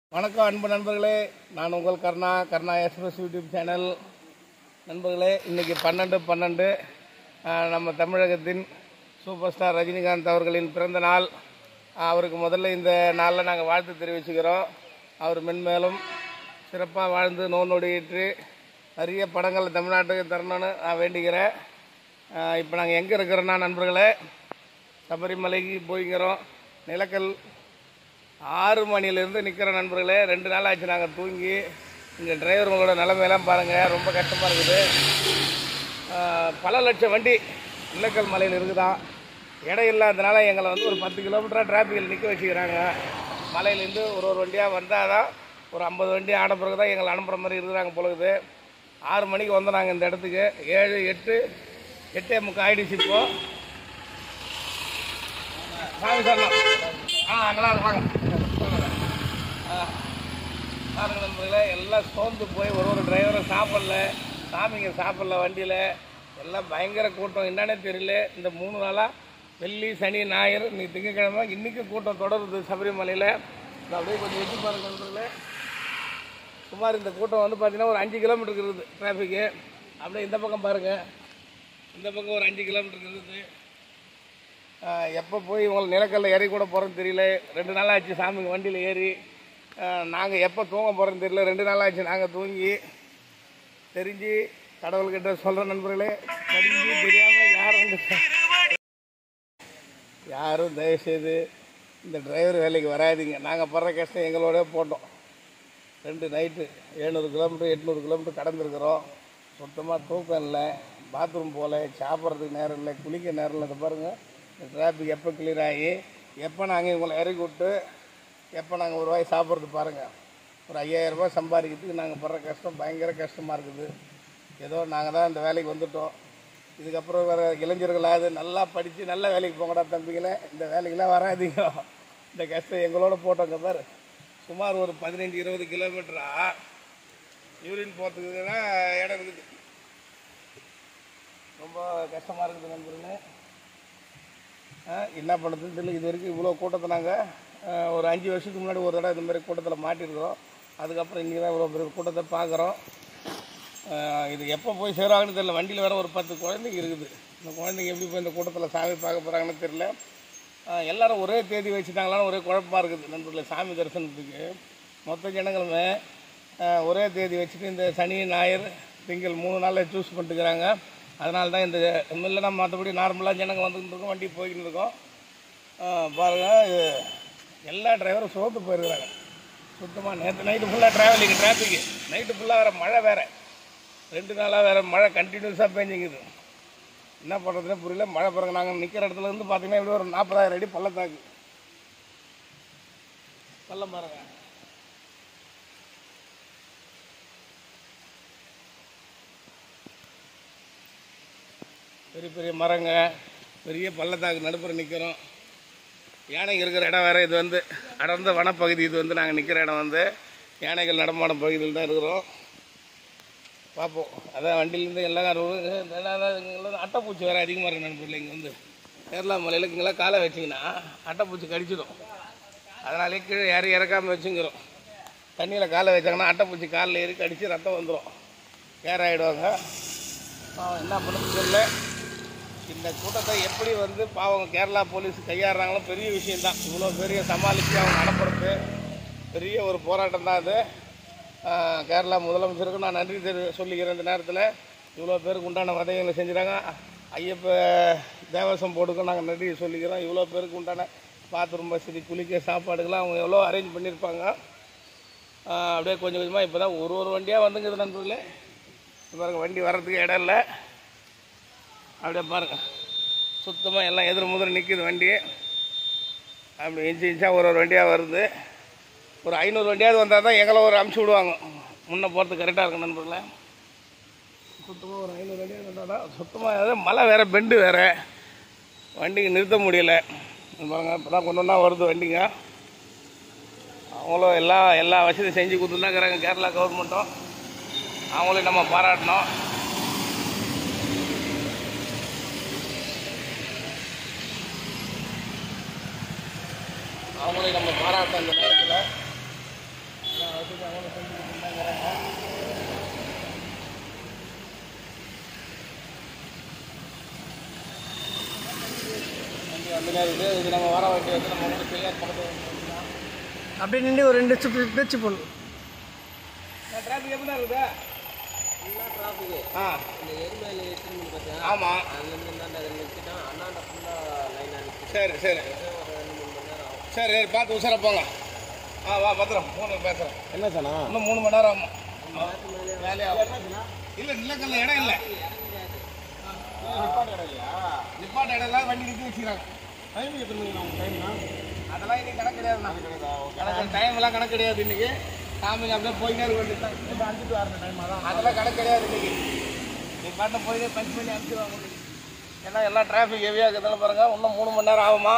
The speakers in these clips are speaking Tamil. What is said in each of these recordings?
வணக்கம் அன்பு நண்பர்களே நான் உங்கள் Karna Karna express YouTube channel நண்பர்களே இன்னைக்கு பன்னெண்டு பன்னெண்டு ஆஹ், நம்ம தமிழகத்தின் சூப்பர் ஸ்டார் ரஜினிகாந்த் அவர்களின் பிறந்த நாள் ஆஹ், அவருக்கு முதல்ல இந்த நாளில் நாங்கள் வாழ்த்து தெரிவிச்சுக்கிறோம் அவர் மென்மேலும் சிறப்பாக வாழ்ந்து நோய் நொடியிட்டு நிறைய படங்கள் தமிழ்நாட்டுக்கு தரணும்னு நான் வேண்டிக்கிறேன் இப்போ நாங்கள் எங்கே இருக்கிறோன்னா நண்பர்களே சபரிமலைக்கு போய்க்கிறோம் நிலக்கல் ஆறு மணிலேருந்து நிற்கிற நண்பர்களே ரெண்டு நாள் ஆச்சு நாங்கள் தூங்கி இங்கே டிரைவருங்களோட நிலைமையெல்லாம் பாருங்கள் ரொம்ப கஷ்டமாக இருக்குது ஆஹ், பல லட்சம் வண்டி நிலக்கல் மலையில் இருக்குதான் இடம் இல்லாததுனால எங்களை வந்து ஒரு பத்து கிலோமீட்டராக டிராஃபிக்கில் நிற்க வச்சுக்கிறாங்க மலையிலேருந்து ஒரு ஒரு வண்டியாக வந்தால் தான் ஒரு ஐம்பது வண்டி ஆன பிறகு தான் எங்களை அனுப்புகிற மாதிரி இருக்கிறாங்க பொழுது ஆறு மணிக்கு வந்தோம் நாங்கள் இந்த இடத்துக்கு ஏழு எட்டு எட்டே முக்கால் ஆயிடுச்சு இப்போ வாங்க சார் ஆ அங்கெல்லாம் வாங்க ஆ, பாருங்க நண்பர்களே எல்லாம் சோர்ந்து போய் ஒரு ஒரு டிரைவரும் சாப்பிடல சாமிங்க சாப்பிடல வண்டியில் எல்லாம் பயங்கர கூட்டம் என்னன்னே தெரியல இந்த மூணு நாளாக வெள்ளி சனி ஞாயிறு இன்னைக்கு திங்கக்கிழமை இன்றைக்கும் கூட்டம் தொடருது சபரிமலையில் இது அப்படியே கொஞ்சம் எட்டி பாருங்க நண்பர்களே சுமார் இந்த கூட்டம் வந்து பார்த்தீங்கன்னா ஒரு அஞ்சு கிலோமீட்டருக்கு இருக்குது டிராஃபிக்கு அப்படியே இந்த பக்கம் பாருங்கள் இந்த பக்கம் ஒரு அஞ்சு கிலோமீட்டருக்கு இருக்குது எப்போ போய் உங்களை நிலக்கல்ல ஏறி கூட போகிறோன்னு தெரியல ரெண்டு நாள் ஆச்சு சாமிங்க வண்டியில் ஏறி நாங்கள் எப்போ தூங்க போகிறோன்னு தெரியல ரெண்டு நாள் ஆச்சு நாங்கள் தூங்கி தெரிஞ்சு கடவுள்கிட்ட சொல்கிற நண்பர்களே தெரிஞ்சு தெரியாமல் யாரும் வந்து யாரும் தயவுசெய்து இந்த டிரைவர் வேலைக்கு வராதீங்க நாங்கள் படுற கஷ்டம் எங்களோட போட்டோம் ரெண்டு நைட்டு எழுநூறு கிலோமீட்டர் எட்நூறு கிலோமீட்டர் கடந்திருக்கிறோம் சுத்தமாக தூக்கம் இல்லை பாத்ரூம் போகல சாப்பிட்றதுக்கு நேரம் இல்லை குளிக்க நேரம் இல்லை இதை பாருங்கள் இந்த டிராஃபிக் எப்போ கிளியர் ஆகி எப்போ நாங்கள் இவங்களை இறக்கி விட்டு எப்போ நாங்கள் ஒரு வாய் சாப்பிட்றது பாருங்கள் ஒரு ஐயாயிரம் ரூபாய் சம்பாதிக்கிறதுக்கு நாங்கள் படுற கஷ்டம் பயங்கர கஷ்டமாக இருக்குது ஏதோ நாங்கள் தான் இந்த வேலைக்கு வந்துட்டோம் இதுக்கப்புறம் வர இளைஞர்களாவது நல்லா படித்து நல்ல வேலைக்கு போங்கடா தம்பிங்களே இந்த வேலைக்கெல்லாம் வராதீங்க இந்த கஷ்டம் எங்களோட போட்டோங்க பாரு சுமார் ஒரு பதினஞ்சு இருபது கிலோமீட்டரா யூரின் போகிறதுக்கு தான் இடம் இருக்குது ரொம்ப கஷ்டமாக இருக்குது நண்பர்களே ஆ, என்ன பண்ணுறதுன்னு தெரியல இது வரைக்கும் இவ்வளோ கூட்டத்தை நாங்கள் ஒரு அஞ்சு வருஷத்துக்கு முன்னாடி ஒரு தடவை இந்த மாதிரி கூட்டத்தில் மாட்டியிருக்கிறோம் அதுக்கப்புறம் இன்றைக்கி தான் இவ்வளோ பெரிய கூட்டத்தை பார்க்குறோம் இது எப்போ போய் சேருவாங்கன்னு தெரியல வண்டியில் வேறு ஒரு பத்து குழந்தைங்க இருக்குது இந்த குழந்தைங்க எப்படி போய் இந்த கூட்டத்தில் சாமி பார்க்க போகிறாங்கன்னு தெரியல ஆ, எல்லாரும் ஒரே தேதி வச்சுட்டாங்களான்னு ஒரே குழப்பமாக இருக்குது நண்பர்களே சாமி தரிசனத்துக்கு மொத்த ஜனங்களுமே ஆ, ஒரே தேதி வச்சுட்டு இந்த சனி ஞாயிறு திங்கள் மூணு நாளில் சூஸ் பண்ணிட்டுக்கிறாங்க அதனால தான் இந்த இல்லைன்னா மற்றபடி நார்மலாக ஜனங்க வந்துட்டு இருக்கோம் வண்டி போய்கிட்டு இருக்கோம் ஆ, பாருங்க இது எல்லா டிரைவரும் சோர்ந்து போயிருக்கிறாங்க சுத்தமாக நேற்று நைட்டு ஃபுல்லாக ட்ராவலிங் டிராஃபிக்கு நைட்டு ஃபுல்லாக வேறு மழை வேறு ரெண்டு நாளாக வேறு மழை கண்டினியூஸாக பெஞ்சிங்குது என்ன பண்ணுறதுனே புரியல மழை பிறகு நாங்கள் நிற்கிற இடத்துல இருந்து பார்த்தீங்கன்னா இப்படி ஒரு நாற்பதாயிரம் அடி பள்ளத்தாக்கு பள்ளம் பாருங்க பெரிய பெரிய மரங்க பெரிய பள்ளத்தாக்கு நடுப்புற நிற்கிறோம் யானைங்க இருக்கிற இடம் வேறு இது வந்து அடர்ந்த வனப்பகுதி இது வந்து நாங்கள் நிற்கிற இடம் வந்து யானைகள் நடமாடும் பகுதியில் தான் இருக்கிறோம் பார்ப்போம் அதான் வண்டியிலேருந்து எல்லாம் ரோடு எல்லாம் அட்டைப்பூச்சி வேறு அதிகமாக இருக்கு நண்பர்கள் இங்கே வந்து கேரளா மலையில் இங்கெல்லாம் காலை வச்சிங்கன்னா அட்டைப்பூச்சி கடிச்சிடும் அதனாலே கீழே யாரும் இறக்காமல் வச்சுங்கிறோம் தண்ணியில் காலை வச்சாங்கன்னா அட்டைப்பூச்சி காலில் ஏறி கடிச்சு ரத்தம் வந்துடும் கேர் ஆகிடுவாங்க பாவம் என்ன பண்ணுறது தெரியல இந்த கூட்டத்தை எப்படி வந்து பாவம் கேரளா போலீஸ் கையாடுறாங்களோ பெரிய விஷயம்தான் இவ்வளோ பெரிய சமாளித்து அவங்க நடப்புறது பெரிய ஒரு போராட்டம் தான் அது ஆஹ் கேரளா முதலமைச்சருக்கு நான் நன்றி தெரி சொல்லிக்கிறேன் இந்த நேரத்தில் இவ்வளோ பேருக்கு உண்டான உதவிகளை செஞ்சுறாங்க ஐயப்ப தேவசம் போர்டுக்கும் நாங்கள் நன்றி சொல்லிக்கிறோம் இவ்வளோ பேருக்கு உண்டான பாத்ரூம் வசதி குளிக்க சாப்பாடுக்கெல்லாம் அவங்க எவ்வளோ அரேஞ்ச் பண்ணியிருப்பாங்க ஆஹ் அப்படியே கொஞ்சம் கொஞ்சமாக இப்போ தான் ஒரு ஒரு வண்டியாக வந்துங்குது நண்பர்களே இப்ப பாருங்க வண்டி வர்றதுக்கு இடம் இல்லை அப்படியே பாருங்க சுத்தமாக எல்லாம் எதிர் முதல் நிற்கிது வண்டி அப்படி இன்ச்சு இன்ச்சாக ஒரு ஒரு வண்டியாக வருது ஒரு ஐநூறு வண்டியாவது வந்தால் தான் எங்களை ஒரு அமுச்சு விடுவாங்க முன்னே போகிறதுக்கு கரெக்டாக இருக்கும் நண்பர்களே சுத்தமாக ஒரு ஐநூறு வண்டியாக வந்தால் தான் சுத்தமாக அதாவது மழை வேறு பெண்டு வேறு வண்டிக்கு நிறுத்த முடியல இங்க பாருங்க இப்போ தான் கொண்டு ஒன்றா வருது வண்டிங்க அவங்களும் எல்லா எல்லா வசதியும் செஞ்சு கொடுத்துருந்தாங்கிறாங்க கேரளா கவர்மெண்ட்டும் அவங்களையும் நம்ம பாராட்டணும் அவங்களையும் நம்ம பாராட்டணும் இந்த நேரத்தில் வந்துனே இருக்குது இது நம்ம வர வேண்டிய வந்து நம்ம வந்து செய்யார் பக்கத்தில் அப்படியே நின்று ஒரு ரெண்டு சுற்று பேச்சு போடணும் டிராஃபிக் எப்படி இருக்குதா ஃபுல்லாக டிராஃபிக்கு ஆ இந்த எரிமலையில் எத்தனை மணி பார்த்தா ஆமாம் அதுலேருந்து இந்தாண்ட அதில் நிறுத்திட்டான் அண்ணாண்ட ஃபுல்லாக லைன் அனுப்பிச்சு சரி சரி ஒரு ரெண்டு மூணு மணி நேரம் ஆகும் சரி சரி பார்த்து உசார போங்க ஆ வா பத்திரம் ஃபோனில் பேசுகிறேன் என்ன தானா இன்னும் மூணு மணி நேரம் ஆகும் வேலையாகும் இல்லை நிலக்கல்ல இடம் இல்லை நிப்பாட்ட இடம் இல்லாத வண்டி நிறுத்தி வச்சுக்கிறாங்க டைம் எத்தனை மணி நம்ம டைம்னா அதெல்லாம் இன்னைக்கு கணக்கு கிடையாதுண்ணா கணக்கு டைம் எல்லாம் கணக்கு கிடையாது இன்னைக்கு சாமிங்க அப்படியே போயினே இருக்க வேண்டியதுதான் இப்போ அஞ்சுட்டு வர டைம் அதான் அதெல்லாம் கணக்கு கிடையாது இன்னைக்கு நீ பாட்டு போய் பஞ்ச் பண்ணி அனுப்பிச்சிடுவாங்க உங்களுக்கு. ஏன்னா எல்லாம் டிராஃபிக் ஹெவியாக இருக்கிறதால பாருங்க இன்னும் மூணு மணி நேரம் ஆகுமா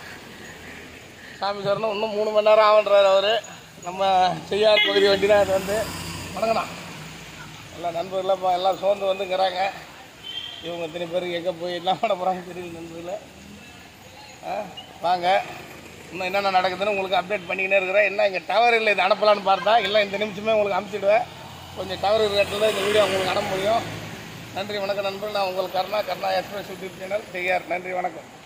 சாமி சார்னு இன்னும் மூணு மணி நேரம் ஆகுன்றாரு அவர் நம்ம செய்யார் பகுதி வண்டி தான் அது வந்து வணங்கண்ணா எல்லா நண்பர்கள்லாம் இப்போ எல்லாம் சோர்ந்து வந்துங்கிறாங்க இவங்க இத்தனை பேருக்கு எங்கே போய் என்ன பண்ண போகிறாங்க தெரியல நண்பர்களே ஆ வாங்க இன்னும் என்னென்ன நடக்குதுன்னு உங்களுக்கு அப்டேட் பண்ணிக்கினே இருக்கிறேன் என்ன இங்கே டவர் இல்லை இது அனுப்பலான்னு பார்த்தா இல்லை இந்த நிமிஷமே உங்களுக்கு அனுப்பிச்சிடுவேன் கொஞ்சம் டவர் இருக்கிற இடத்துல தான் இந்த வீடியோ உங்களுக்கு அனுப்ப முடியும் நன்றி வணக்கம் நண்பர்கள் நான் உங்கள் Karna Karna express YouTube channel செய்யார் நன்றி வணக்கம்